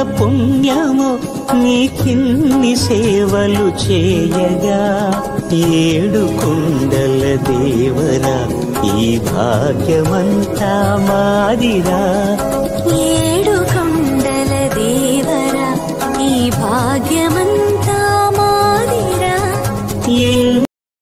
పుణ్యము నీకిన్ని సేవలు చేయగా ఏడు కుండల దేవరా ఈ భాగ్యమంతా మాదిరా ఏడు కొండల దేవరా ఈ భాగ్యమంతా మాదిరా ఎన్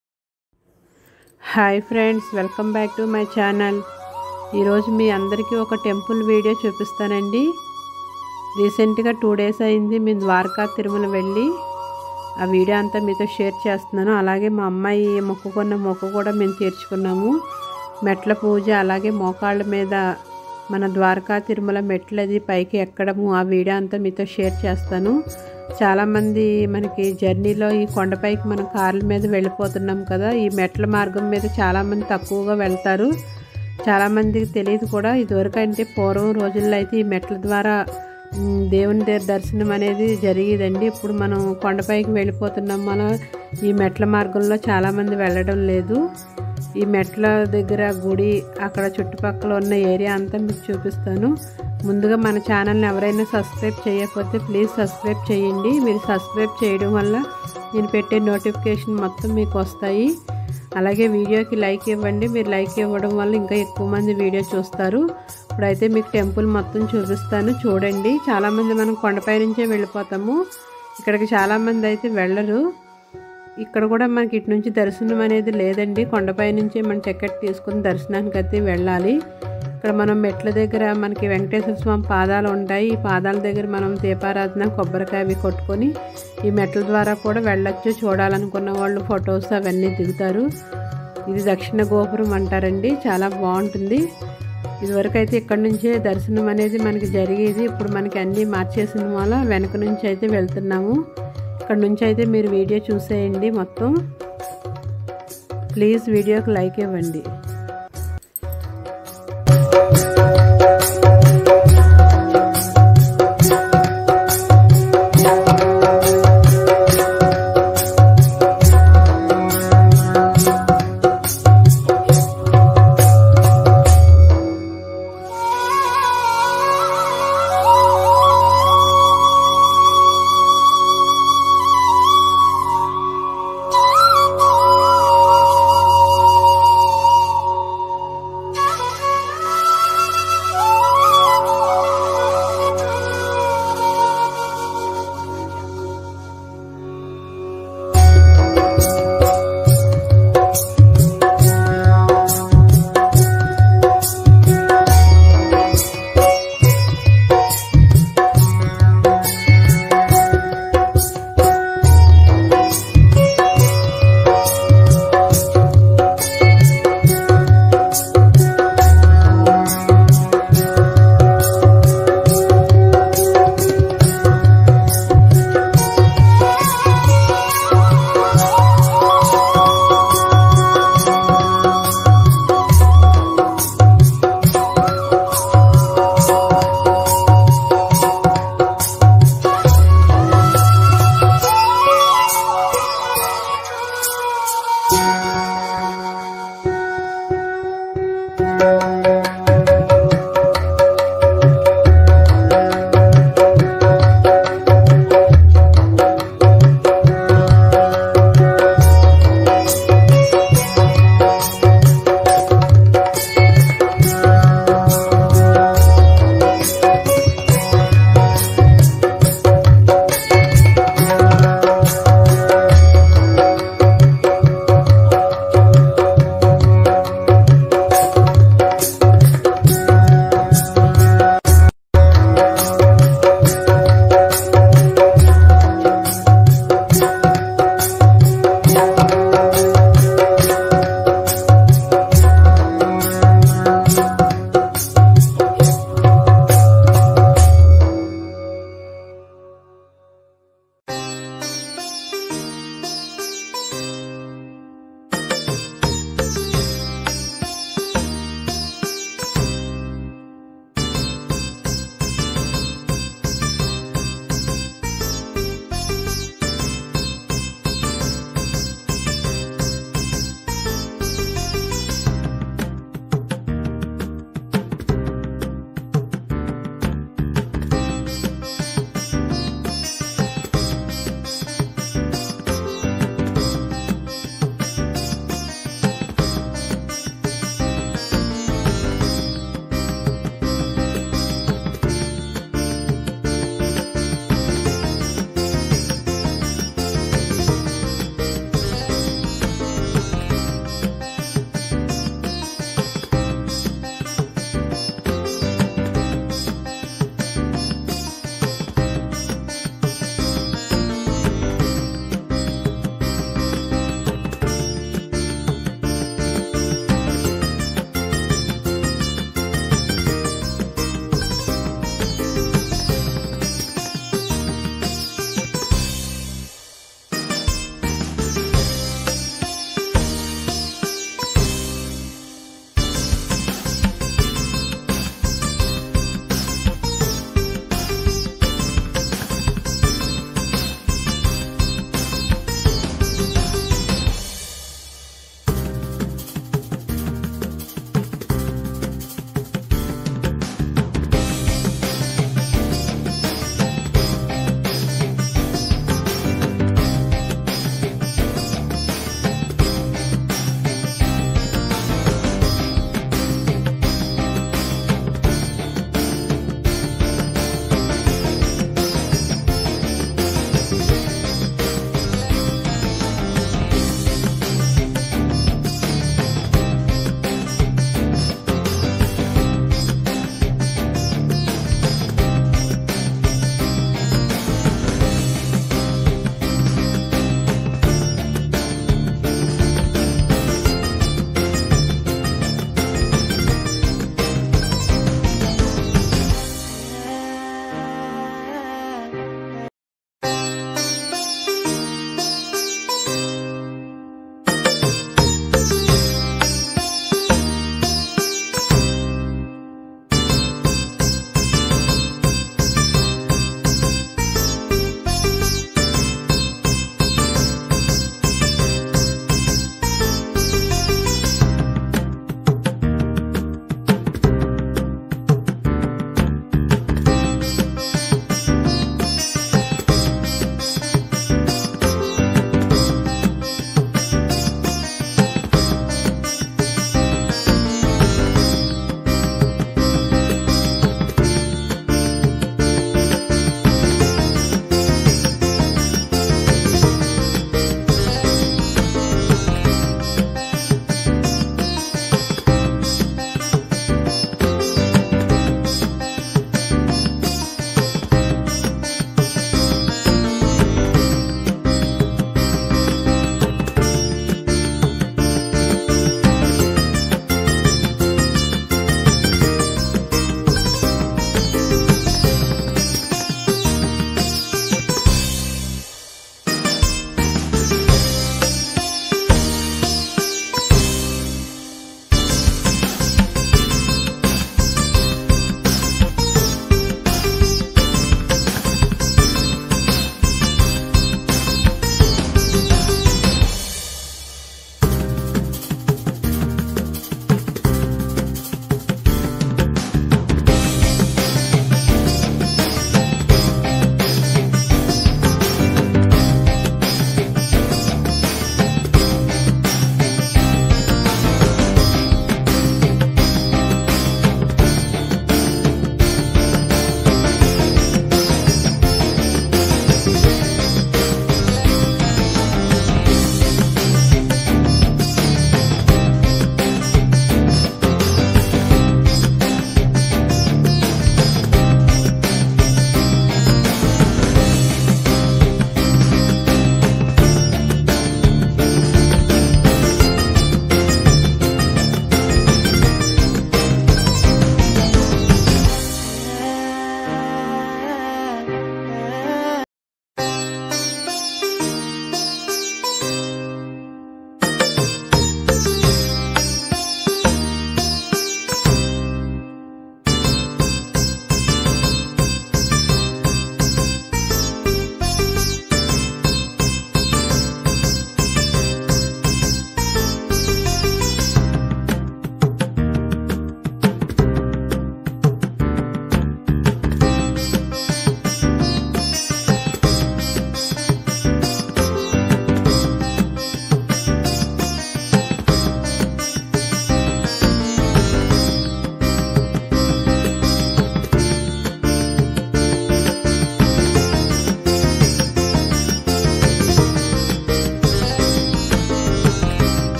hi friends welcome back to my channel ఈరోజు మీ అందరికీ ఒక టెంపుల్ వీడియో చూపిస్తానండి రీసెంట్గా టూ డేస్ అయింది మేము ద్వారకా తిరుమల వెళ్ళి ఆ వీడియో అంతా మీతో షేర్ చేస్తున్నాను అలాగే మా అమ్మాయి మొక్కుకున్న మొక్కు కూడా మేము తీర్చుకున్నాము మెట్ల పూజ అలాగే మోకాళ్ళ మీద మన ద్వారకా తిరుమల మెట్లది పైకి ఎక్కడము ఆ వీడియో అంతా మీతో షేర్ చేస్తాను చాలామంది మనకి జర్నీలో ఈ కొండపైకి మనం కార్ల మీద వెళ్ళిపోతున్నాం కదా ఈ మెట్ల మార్గం మీద చాలామంది తక్కువగా వెళ్తారు చాలామందికి తెలియదు కూడా ఇదివరకు అంటే పూర్వం రోజుల్లో అయితే ఈ మెట్ల ద్వారా మ్, దేవుని దగ్గర దర్శనం అనేది జరిగేదండి ఇప్పుడు మనం కొండపైకి వెళ్ళిపోతున్నాం మన ఈ మెట్ల మార్గంలో చాలామంది వెళ్ళడం లేదు ఈ మెట్ల దగ్గర గుడి అక్కడ చుట్టుపక్కల ఉన్న ఏరియా అంతా మీకు చూపిస్తాను ముందుగా మన ఛానల్ని ఎవరైనా సబ్స్క్రైబ్ చేయకపోతే ప్లీజ్ సబ్స్క్రైబ్ చేయండి మీరు సబ్స్క్రైబ్ చేయడం వల్ల నేను పెట్టే నోటిఫికేషన్ మొత్తం మీకు వస్తాయి అలాగే వీడియోకి లైక్ ఇవ్వండి మీరు లైక్ ఇవ్వడం వల్ల ఇంకా ఎక్కువ మంది వీడియో చూస్తారు ఇప్పుడైతే మీకు టెంపుల్ మొత్తం చూపిస్తాను చూడండి చాలామంది మనం కొండపై నుంచే వెళ్ళిపోతాము ఇక్కడికి చాలామంది అయితే వెళ్ళరు ఇక్కడ కూడా మనకి ఇటు నుంచి దర్శనం అనేది లేదండి కొండపై నుంచే మనం టికెట్ తీసుకుని దర్శనానికి అయితే వెళ్ళాలి ఇక్కడ మనం మెట్ల దగ్గర మనకి వెంకటేశ్వర స్వామి పాదాలు ఉంటాయి ఈ పాదాల దగ్గర మనం దీపారాధన కొబ్బరికాయ అవి కొట్టుకొని ఈ మెట్ల ద్వారా కూడా వెళ్ళొచ్చు చూడాలనుకున్న వాళ్ళు ఫొటోస్ అవన్నీ దిగుతారు ఇది దక్షిణ గోపురం అంటారండి చాలా బాగుంటుంది ఇదివరకు అయితే ఇక్కడ నుంచే దర్శనం అనేది మనకి జరిగేది ఇప్పుడు మనకి అన్నీ మార్చేసిన వల్ల వెనక నుంచి అయితే వెళ్తున్నాము ఇక్కడ నుంచి అయితే మీరు వీడియో చూసేయండి మొత్తం ప్లీజ్ వీడియోకి లైక్ ఇవ్వండి